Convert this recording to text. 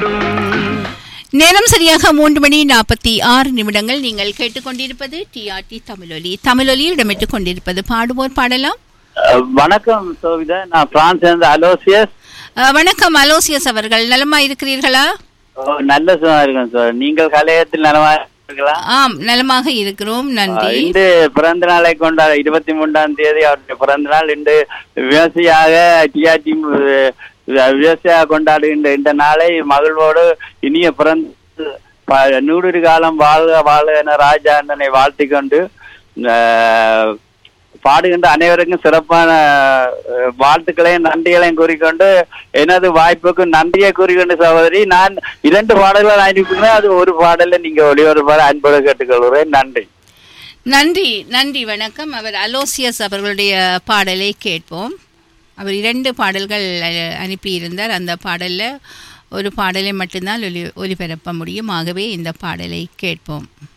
வேண்டும் நேரம் சரியாக மூன்று மணி நாற்பத்தி ஆறு நிமிடங்கள் நீங்கள் கேட்டுக்கொண்டிருப்பது டிஆர்டி தமிழொலி தமிழொலியில் இடம்பெற்றுக் கொண்டிருப்பது பாடுவோர் பாடலாம் அஹ், வணக்கம் சோவிதா நான் பிரான்ஸ் இருந்து அலோசியஸ் அஹ், வணக்கம் அலோசியஸ் அவர்கள் நலமா இருக்கிறீர்களா ஓ, நல்ல சுகமா இருக்கேன் சார் நீங்கள் கலையத்தில் நலமா இருக்கீங்களா ஆம் நலமாக இருக்கிறோம் நன்றி அஹ், இன்று பிறந்த நாளை கொண்டாட இருபத்தி மூன்றாம் தேதி அவருடைய பிறந்த நாள் இன்று விமர்சையாக டிஆர்டி விமர்சையாக கொண்டாடுகின்ற இந்த நாளை மகிழ்வோடு இனிய பிறந்த ப- நூறு காலம் வாழ்க வாழ்க என ராஜாண்டனை வாழ்த்திக் கொண்டு அஹ், பாடுகின்ற அனைவருக்கும் சிறப்பான அஹ், வாழ்த்துக்களையும் நன்றிகளையும் கூறிக்கொண்டு எனது வாய்ப்புக்கு நன்றியை கூறிக்கொண்டு சகோதரி நான் இரண்டு பாடல்கள் அனுப்பினேன் அது ஒரு பாடலை நீங்க ஒளிபரப்பாக அன்போடு கேட்டுக்கொள்கிறேன் நன்றி நன்றி நன்றி வணக்கம் அவர் அலோசியஸ் அவர்களுடைய பாடலை கேட்போம் அவர் இரண்டு பாடல்கள் அஹ், அனுப்பியிருந்தார் அந்த பாடல்ல ஒரு பாடலை மட்டும்தான் ஒலி ஒலிபரப்ப முடியும் ஆகவே இந்த பாடலை கேட்போம்